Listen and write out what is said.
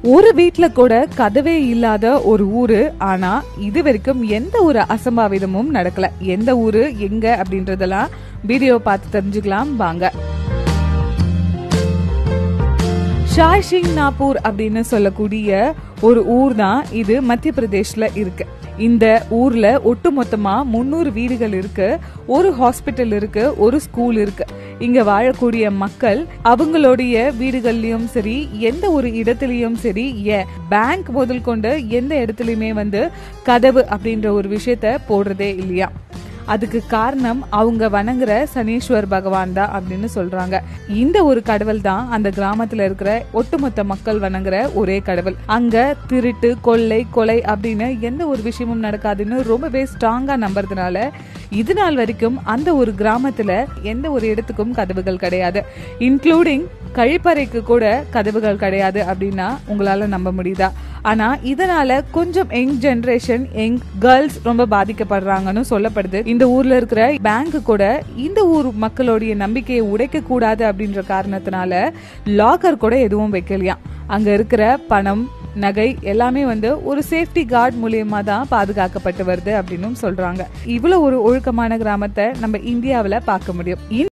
ஒரு வீட்ல கூட கதவே இல்லாத ஒரு ஊரு ஆனா இது வரைக்கும் எந்த ஒரு அசம்பாவிதமும் நடக்கல எந்த ஊரு எங்க அப்படின்றதெல்லாம் வீடியோ பார்த்து தெரிஞ்சுக்கலாம் வாங்க ஷாய்ஷிங் நாப்பூர் அப்படின்னு சொல்லக்கூடிய ஒரு ஊர் தான் இது மத்திய பிரதேஷ்ல இருக்கு இந்த ஊர்ல ஒட்டுமொத்தமா முன்னூறு வீடுகள் இருக்கு ஒரு ஹாஸ்பிட்டல் இருக்கு ஒரு ஸ்கூல் இருக்கு இங்க வாழக்கூடிய மக்கள் அவங்களுடைய வீடுகள்லயும் சரி எந்த ஒரு இடத்துலயும் சரி ஏ பேங்க் முதல் கொண்டு எந்த இடத்துலயுமே வந்து கதவு அப்படின்ற ஒரு விஷயத்த போடுறதே இல்லையா அதுக்கு காரணம் அவங்க வணங்குற சனீஸ்வர் பகவான் தான் அப்படின்னு சொல்றாங்க இந்த ஒரு கடவுள் தான் அந்த கிராமத்துல இருக்கிற ஒட்டுமொத்த மக்கள் வணங்குற ஒரே கடவுள் அங்க திருட்டு கொள்ளை கொலை அப்படின்னு எந்த ஒரு விஷயமும் நடக்காதுன்னு ரொம்பவே ஸ்ட்ராங்கா நம்புறதுனால இது நாள் வரைக்கும் அந்த ஒரு கிராமத்துல எந்த ஒரு இடத்துக்கும் கதவுகள் கிடையாது இன்க்ளூடிங் கழிப்பறைக்கு கூட கதவுகள் கிடையாது அப்படின்னா உங்களால நம்ப முடியுதா ஆனா இதனால கொஞ்சம் யங் ஜெனரேஷன் யங் கேர்ள்ஸ் ரொம்ப பாதிக்கப்படுறாங்கன்னு சொல்லப்படுது இந்த ஊர்ல இருக்கிற பேங்க் கூட இந்த ஊர் மக்களுடைய நம்பிக்கையை உடைக்க கூடாது அப்படின்ற காரணத்தினால லாக்கர் கூட எதுவும் வைக்கலையாம் அங்க இருக்கிற பணம் நகை எல்லாமே வந்து ஒரு சேஃப்டி கார்டு மூலியமா தான் பாதுகாக்கப்பட்டு வருது அப்படின்னு சொல்றாங்க இவ்வளவு ஒரு ஒழுக்கமான கிராமத்தை நம்ம இந்தியாவுல பார்க்க முடியும்